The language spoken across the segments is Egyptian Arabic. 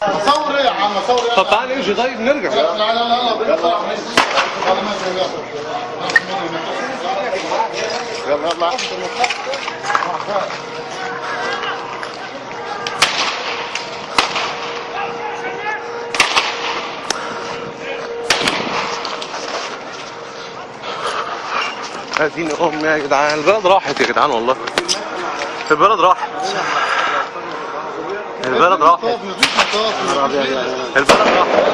صور ايه يا عم صور ايه طب تعالى نمشي طيب نرجع لا لا لا لا بينا طلع من هذا ما زي يلا يلا اديني امي يا جدعان البلد راحت يا جدعان والله البلد راحت البلد راحت مفيش مطاف البلد راحت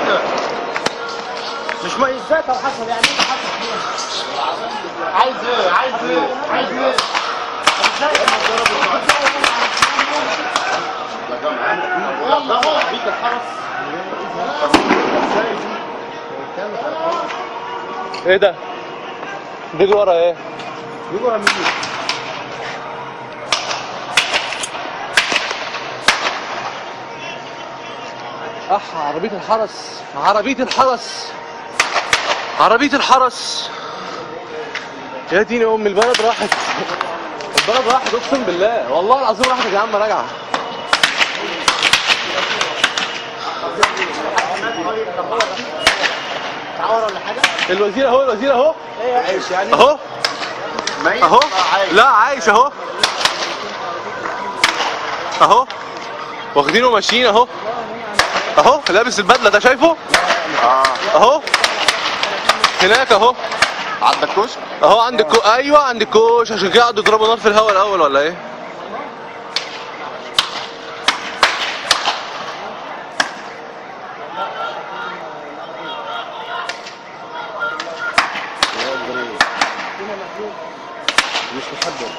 مش ميزات او حسب يعني ايه حسب عايز ايه عايز ايه عايز ايه يلا روح بيك الحرس ايه ده؟ دي ورا ايه؟ بيجوا ورا مين اح عربية الحرس عربية الحرس عربية الحرس يا ديني ام البلد راحت البلد راحت اقسم بالله والله العظيم راحت يا جدعان راجعة تعور ولا حاجه الوزير اهو الوزير اهو عايش يعني اهو ميت اهو عايز لا عايش اهو اهو واخدينه وماشيين اهو اهو لابس البدله ده شايفه اه اهو هناك اهو عندك كشك اهو عند الكو... ايوه عند الكوش عشان كده قعدوا يضربوا نار في الهواء الاول ولا ايه مش محبب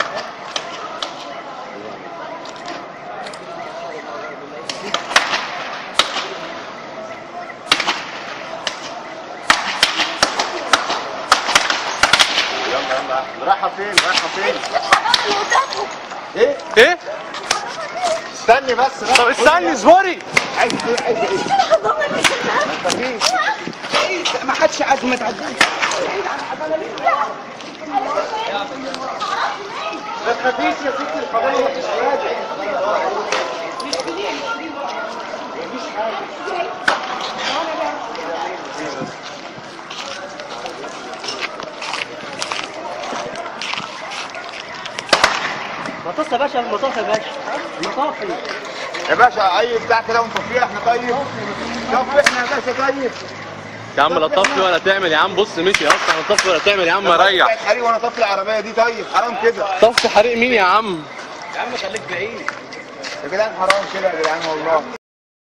يلا يلا رايحه فين رايحه فين ايه ايه استني بس بس. طب استني اصبري عايز ايه عايز ايه ما حدش عايز ما تعديش ما تخافيش يا ستي القضيه مفيش حاجه مطاف يا باشا المطاف يا باشا مطافي يا باشا اي بتاع كده ونطفيه احنا طيب طب احنا يا باشا طيب يا عم لا تطفي ولا تعمل يا عم بص مشي اصلا لا تطفي ولا تعمل يا عم ريح حريق وانا طفي العربيه دي طيب حرام كده طفي حريق مين يا عم يا عم خليك بعيد يا جدعان حرام كده يا جدعان والله